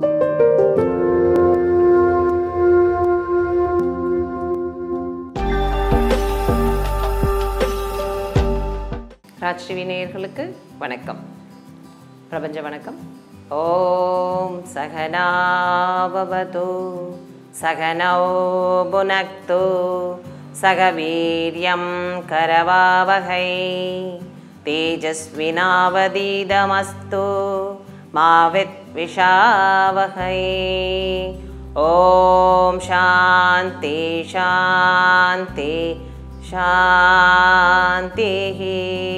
Raj TV நேயர்களுக்கு வணக்கம் பிரபஞ்ச வணக்கம் ஓம் சகனாபவது சகனோ புனக்து சக வீரியம் கரவாவகை தேஜஸ்வினாவதீதமஸ்து மாவித் விஷாவகை ஓம் சாந்தி சாந்தி சாந்திஹி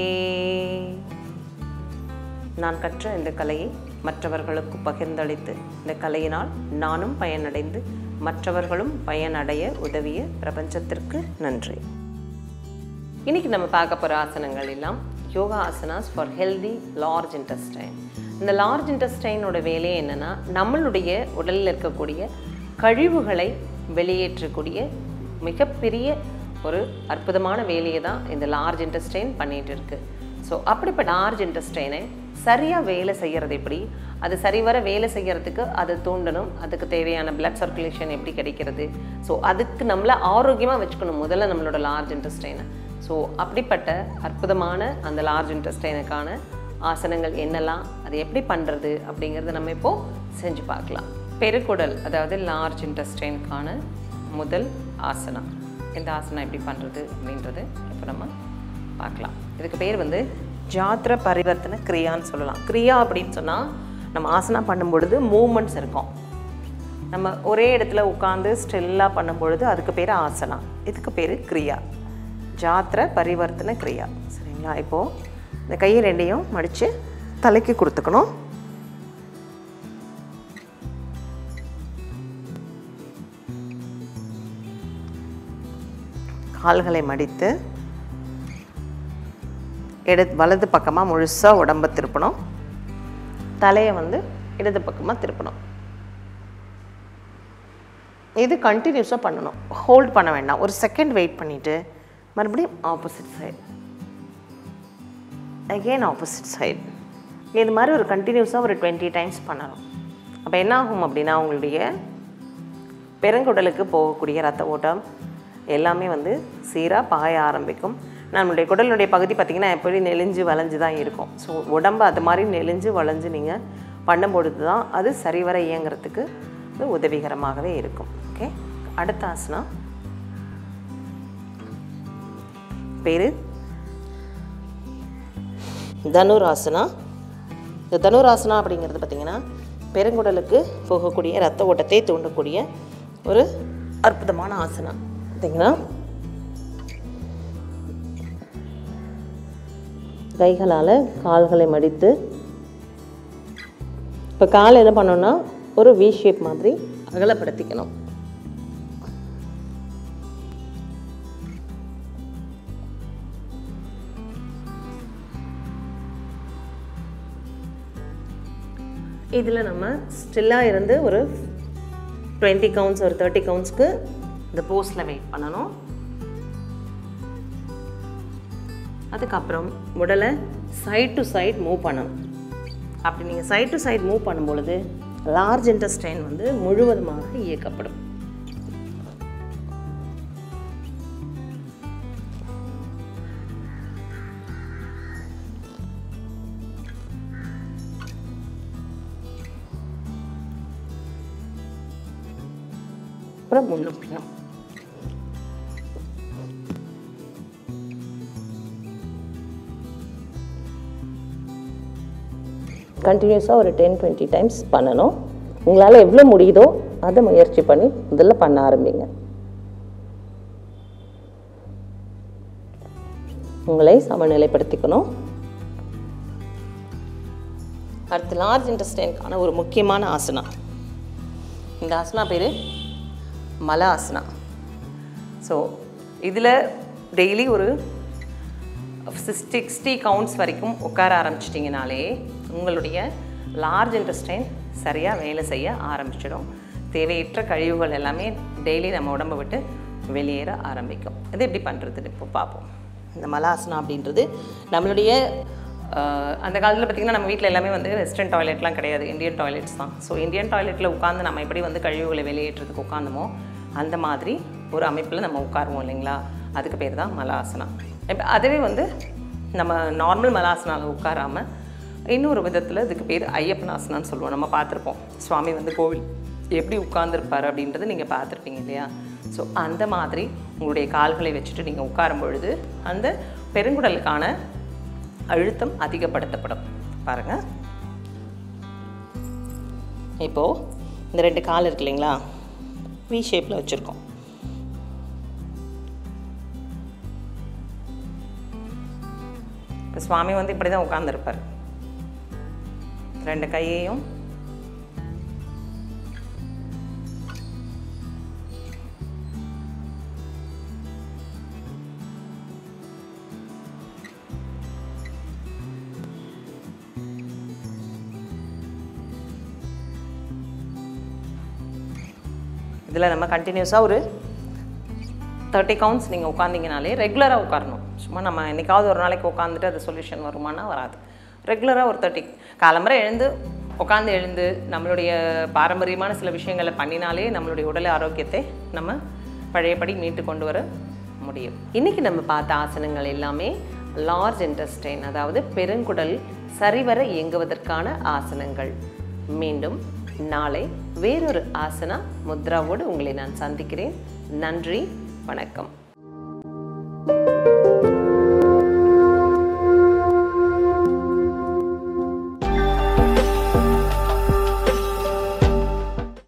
நான் கற்ற இந்த கலையை மற்றவர்களுக்கு பகிர்ந்தளித்து இந்த கலையினால் நானும் பயனடைந்து மற்றவர்களும் பயனடைய உதவிய பிரபஞ்சத்திற்கு நன்றி இன்னைக்கு நம்ம பார்க்க போகிற ஆசனங்கள் எல்லாம் yoga asanas for healthy large intestine இந்த லார்ஜ் இன்டெஸ்டைனோட வேலையே என்னென்னா நம்மளுடைய உடலில் இருக்கக்கூடிய கழிவுகளை வெளியேற்றக்கூடிய மிகப்பெரிய ஒரு அற்புதமான வேலையை தான் இந்த லார்ஜ் இன்டெஸ்டைன் பண்ணிகிட்டு இருக்கு ஸோ அப்படிப்பட்ட லார்ஜ் இன்டெஸ்டைனை சரியாக வேலை செய்கிறது எப்படி அது சரிவர வேலை செய்கிறதுக்கு அதை தூண்டணும் அதுக்கு தேவையான பிளட் சர்க்குலேஷன் எப்படி கிடைக்கிறது ஸோ அதுக்கு நம்மளை ஆரோக்கியமாக வச்சுக்கணும் முதல்ல நம்மளோட லார்ஜ் இன்டெஸ்டைனை ஸோ அப்படிப்பட்ட அற்புதமான அந்த லார்ஜ் இன்டெஸ்டைனுக்கான ஆசனங்கள் என்னெல்லாம் அது எப்படி பண்ணுறது அப்படிங்கிறத நம்ம இப்போது செஞ்சு பார்க்கலாம் பெருக்குடல் அதாவது லார்ஜ் இன்டெஸ்டைனுக்கான முதல் ஆசனம் இந்த ஆசனம் எப்படி பண்ணுறது அப்படின்றது இப்போ நம்ம பார்க்கலாம் இதுக்கு பேர் வந்து ஜாத்திர பரிவர்த்தன கிரியான்னு சொல்லலாம் கிரியா அப்படின்னு சொன்னால் நம்ம ஆசனம் பண்ணும் பொழுது மூமெண்ட்ஸ் இருக்கும் நம்ம ஒரே இடத்துல உட்காந்து ஸ்டில்லாக பண்ணும் பொழுது அதுக்கு பேர் ஆசனா இதுக்கு பேர் கிரியா ஜாத்திர பரிவர்த்தன கிரியா சரிங்களா இப்போது இந்த கையை ரெண்டையும் மடித்து தலைக்கு கொடுத்துக்கணும் கால்களை மடித்து எடு வலது பக்கமாக முழுசாக உடம்பை திருப்பணும் தலையை வந்து இடது பக்கமாக திருப்பணும் இது கண்டினியூஸாக பண்ணணும் ஹோல்ட் பண்ண வேண்டாம் ஒரு செகண்ட் வெயிட் பண்ணிவிட்டு மறுபடியும் opposite side again opposite side இது மாதிரி ஒரு கண்டினியூஸாக ஒரு டுவெண்ட்டி டைம்ஸ் பண்ணணும் அப்போ என்ன ஆகும் அப்படின்னா உங்களுடைய பெருங்குடலுக்கு போகக்கூடிய ரத்த ஓட்டம் எல்லாமே வந்து சீராக பாய ஆரம்பிக்கும் நம்மளுடைய குடலுடைய பகுதி பார்த்திங்கன்னா எப்படி நெளிஞ்சு வளைஞ்சு தான் இருக்கும் ஸோ உடம்பு அது மாதிரி நெளிஞ்சு வளைஞ்சு நீங்கள் பண்ணும்பொழுது தான் அது சரிவர இயங்குறதுக்கு இது உதவிகரமாகவே இருக்கும் ஓகே அடுத்த ஆசனம் பேர் தனுராசனா இந்த தனுராசனா அப்படிங்கிறது பார்த்திங்கன்னா பெருங்குடலுக்கு போகக்கூடிய ரத்த ஓட்டத்தை தூண்டக்கூடிய ஒரு அற்புதமான ஆசனம் பார்த்தீங்கன்னா கைகளால் கால்களை மடித்து இப்போ கால் என்ன பண்ணோன்னா ஒரு வி ஷேப் மாதிரி அகலப்படுத்திக்கணும் இதில் நம்ம ஸ்டில்லாக இருந்து ஒரு டுவெண்ட்டி கவுண்ட்ஸ் ஒரு தேர்ட்டி கவுண்ட்ஸ்க்கு இந்த போஸ்டில் வெயிட் பண்ணணும் அதுக்கப்புறம் உடலை சைட் டு சைட் மூவ் பண்ணணும் அப்படி நீங்கள் சைட் டு சைட் மூவ் பண்ணும் பொழுது லார்ஜ் இன்டெஸ்டைன் வந்து முழுவதுமாக இயக்கப்படும் அப்புறம் முன்னும் பின்னும் கண்டினியூஸாக ஒரு டென் டுவெண்ட்டி டைம்ஸ் பண்ணணும் உங்களால் எவ்வளோ முடியுதோ அதை முயற்சி பண்ணி முதல்ல பண்ண ஆரம்பிங்க உங்களை சமநிலைப்படுத்திக்கணும் அடுத்து லார்ஜ் இன்டெஸ்டைனுக்கான ஒரு முக்கியமான ஆசனா இந்த ஆசனா பேர் மல ஆசனா ஸோ இதில் டெய்லி ஒரு சிக்ஸ்டி கவுண்ட்ஸ் வரைக்கும் உட்கார ஆரம்பிச்சிட்டிங்கனாலே உங்களுடைய லார்ஜ் இன்டெஸ்டைன் சரியாக வேலை செய்ய ஆரம்பிச்சிடும் தேவையற்ற கழிவுகள் எல்லாமே டெய்லி நம்ம உடம்பை விட்டு வெளியேற ஆரம்பிக்கும் இது எப்படி பண்ணுறதுன்னு இப்போ பார்ப்போம் இந்த மலாசனா அப்படின்றது நம்மளுடைய ஆஹ் அந்த காலத்தில் பார்த்திங்கன்னா நம்ம வீட்டில் எல்லாமே வந்து வெஸ்டர்ன் டாய்லெட்லாம் கிடையாது இந்தியன் டாய்லெட்ஸ் தான் ஸோ இந்தியன் டாய்லெட்டில் உட்காந்து நம்ம எப்படி வந்து கழிவுகளை வெளியேற்றுறதுக்கு உட்காந்தமோ அந்த மாதிரி ஒரு அமைப்பில் நம்ம உட்காருவோம் இல்லைங்களா அதுக்கு பேர் தான் மலாசனா இப்போ அதுவே வந்து நம்ம நார்மல் மலாசனாவில் உட்காராமல் இன்னொரு விதத்தில் இதுக்கு பேர் ஐயப்பனாசனான்னு சொல்லுவோம் நம்ம பார்த்துருப்போம் சுவாமி வந்து கோவில் எப்படி உட்கார்ந்துருப்பார் அப்படின்றது நீங்கள் பார்த்துருப்பீங்க இல்லையா ஸோ அந்த மாதிரி உங்களுடைய கால்களை வச்சுட்டு நீங்கள் உட்காரும் பொழுது அந்த பெருங்குடலுக்கான அழுத்தம் அதிகப்படுத்தப்படும் பாருங்கள் இப்போது இந்த ரெண்டு கால் இருக்கு இல்லைங்களா வி ஷேப்பில் வச்சுருக்கோம் இப்போ சுவாமி வந்து இப்படி தான் உட்காந்துருப்பார் ரெண்டு கையையும் இதில் நம்ம கண்டினியூஸாக ஒரு தேர்ட்டி கவுண்ட்ஸ் நீங்கள் உட்காந்திங்கனாலே ரெகுலராக உட்காரணும் சும்மா நம்ம என்னைக்காவது ஒரு நாளைக்கு உட்காந்துட்டு அது சொல்யூஷன் வருமானா வராது ரெகுலராக ஒரு தேர்ட்டி காலம்பரை எழுந்து உட்காந்து எழுந்து நம்மளுடைய பாரம்பரியமான சில விஷயங்களை பண்ணினாலே நம்மளுடைய உடல் ஆரோக்கியத்தை நம்ம பழையபடி மீட்டு கொண்டு வர முடியும் இன்றைக்கி நம்ம பார்த்த ஆசனங்கள் எல்லாமே லார்ஜ் இன்டெஸ்டைன் அதாவது பெருங்குடல் சரிவர இயங்குவதற்கான ஆசனங்கள் மீண்டும் நாளை வேறொரு ஆசனா முத்ராவோடு உங்களை நான் சந்திக்கிறேன் நன்றி வணக்கம்